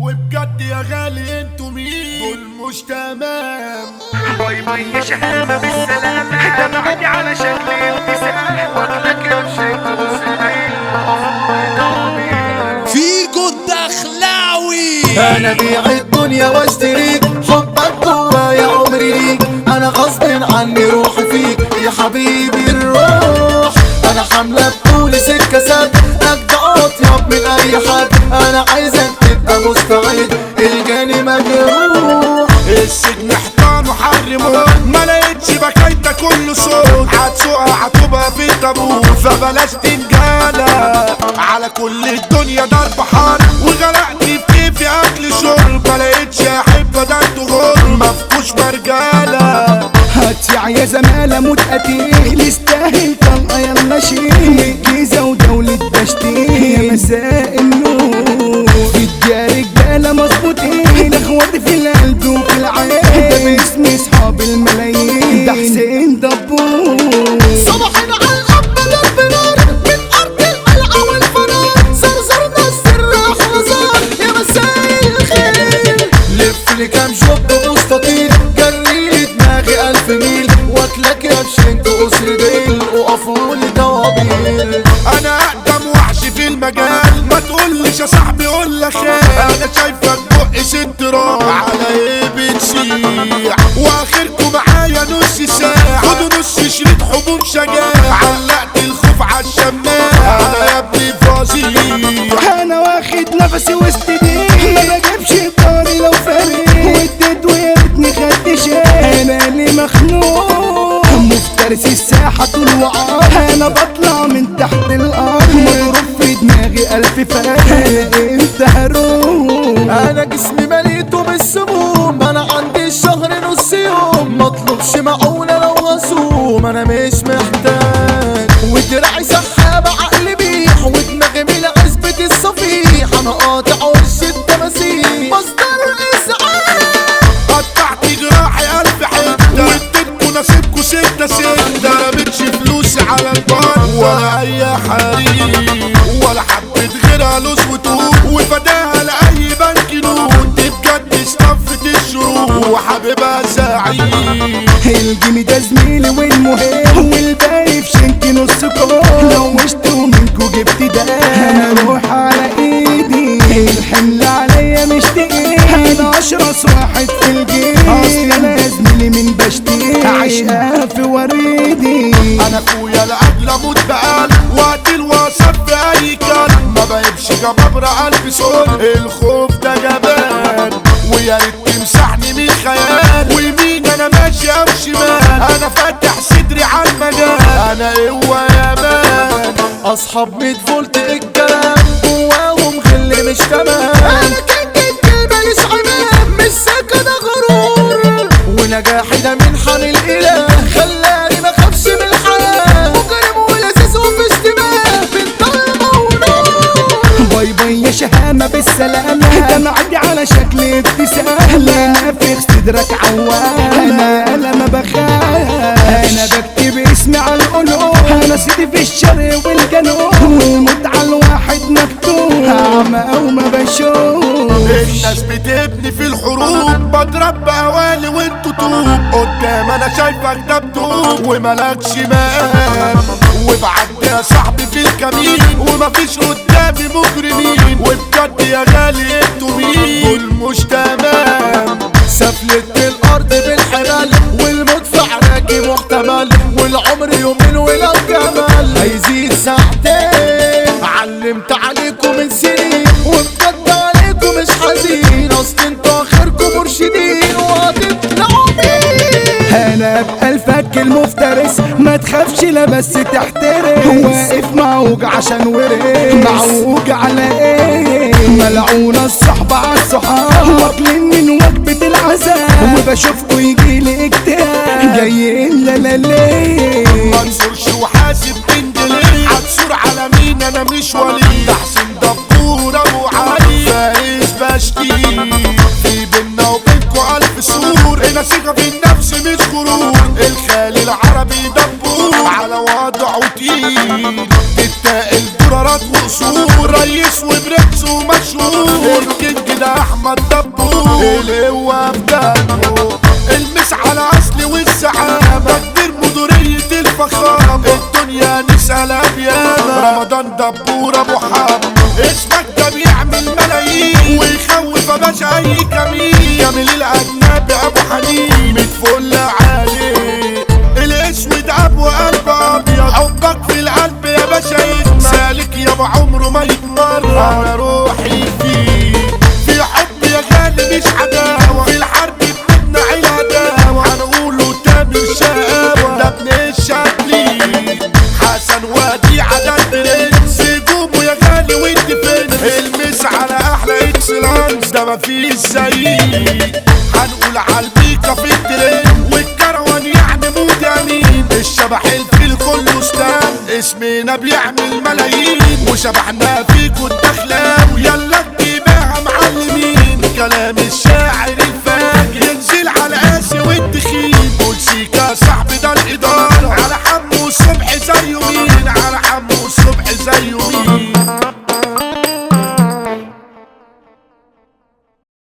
وبجد يا غالي انتوا مين دول مش تمام باي باي يا شهامة بالسلامة ده بعدي على شكل ابتسامة واكلك يا بشكل فيجو الدخلاوي انا بيع الدنيا واشتريك حبك جوايا عمري ليك انا غصب عني روحي فيك يا حبيبي الروح انا حامله بطولي سكه سد اجدع اطيب من اي حد انا عايزك تبقى مستعد الجاني مجروح السجن حيطان وحرموه ما لقيتش بكايتك كله صوت هتسوقها هتبقى في طابور فبلاش تنجالة على كل الدنيا ضرب حار وغرقت في كيفي اكل شرب ما لقيتش احب ده انتوا غر مفكوش مرجالة هتسع يا زمالة موت قتيل يستاهل طلقة يلا شيل جيزة ودولة بشتيل يا مساء النور في الدار رجالة مظبوطين اخواتي في القلب وفي العين ده باسم اصحاب الملايين ده حسين دبور صباحنا على الاب ضرب نار من ارض القلعه والفنار زرزرنا السر حزار يا مساء الخير لف لي كام شوب مستطيل جري دماغي الف ميل واكلك يا بشنك قصر ديل وقفوا لي طوابير انا اقدم وحش في المجال ما تقولش يا صاحبي قول لك خير انا شايفك بق ست راح على ايه بتسيح واخركم معايا نص ساعة خدوا نص شريط حبوب شجاع علقت الخوف على الشماعة انا يا ابني فظيع انا واخد نفسي وسط دي ما بجيبش طاري لو فريق وديت ويا ريتني خدت شيء انا اللي مخنوق مفترس الساحة طول وعار انا بطلع من تحت الارض مضروب في دماغي الف فرق انت هروح انا جسمي مليته بالسموم انا عندي الشهر نص يوم مطلبش معونة لو غصوم انا مش محتاج ودراعي سحابة عقلي بيح ودماغي من عزبة الصفيح انا قاطع وش التماسيح مصدر ازعاج قطعت جراحي الف حتة واديتكوا نصيبكوا ستة ستة رميتش فلوسي على البار ولا اي حريم ولا حبة غيرها لوز وتوب وفداها لأي بنك نود دي بجد استفت الشروق وحبيبها زعيم الجيم ده زميلي والمهم والباقي في شنك نص كوم لو مشتوا منكوا جبت ده انا اروح على ايدي الحمل عليا مش تقيل انا اشرس واحد في الجيل اصل انا يا زميلي من بشتي عشقها في وريدي انا اخويا لاجل اموت بقلب وقت الوصف في اي كلام ما بقيبش جبابرة قلب صوت الخوف ده جبان ويا ريت تمسحني من خيال ويمين انا ماشي او شمال انا فاتح صدري على المجال انا قوة يا مان اصحاب 100 فولت الكلام جواهم غل مش تمام انا كنت الكلمه مش عمام مش سكه ده غرور ونجاحي ده منحة من الاله خلاني ما اخافش من الحياه مجرم ولذيذ وفي اشتباه بالضلمه ونور باي باي يا شهامة بالسلامة ده معدي على شكل ابتسامة نافخ صدرك عوامة انا ما بخاف انا بكتب اسمي على القلوب انا سيدي في الشرق والجنوب وموت على الواحد مكتوب اعمى او ما بشوف الناس بتبني في الحروب بضرب بقوالي وانتوا طوب قدام انا شايفك ده بتوب وملكش مقام وبعدي يا صاحبي في الكمين ومفيش قدامي مجرمين وبجد يا غالي انتوا مين دول مش تمام سفلت الارض بالحمال والمدفع راكي محتمل والعمر يومين ولو جمال هيزيد ساعتين علمت عليكم من سنين وبجد عليكم مش حزين اصل انتوا اخركم مرشدين وهتطلعوا مين انا ابقى الفك المفترس ما تخافش لا بس تحترس واقف معوج عشان ورث معوج على ايه ملعونة الصحبة على الصحاب واكلين من وجبة العذاب وبشوفكوا يجيلي اكتئاب جايين لا لا ليه منصورش وحاسب بنت ليه هتصور على مين انا مش ولي ده حسين دبور ابو علي فارس بشتي في بينا وبينكوا الف سور هنا ثقة في النفس مش غرور الخالي العربي دبور على وضعه تقيل تتقل درارات وقصور ريس وبرنس ومشهور الكينج ده احمد القوة بدمه المس على اصلي والسعامة كبير مديرية الفخامة الدنيا نسأل بيانا رمضان دبور ابو حامد اسمك ده بيعمل ملايين ويخوف يا باشا اي كمين جميل الاجنبي ابو حنين متفل عليه الاسود ابو قلب ابيض حبك في القلب يا باشا يجمع سالك يابا عمره ما يتمر انا روحي فيه في حب يا غالي مش عداوة في الحرب بنمنع العداوة هنقوله تامر شقاوة ده ابن الشكلي حسن وديعة ده البرنس هجومه يا غالي والديفنس المس على احلى اكسلانس ده مفيش زيه هنقول على البيكا في الترند والكروان يعني مود امين الشبح الفيل كله ستان اسمنا بيعمل ملايين وشبحنا فيكوا الدخلاوي يلا نجيبها معلمين كلام الشعب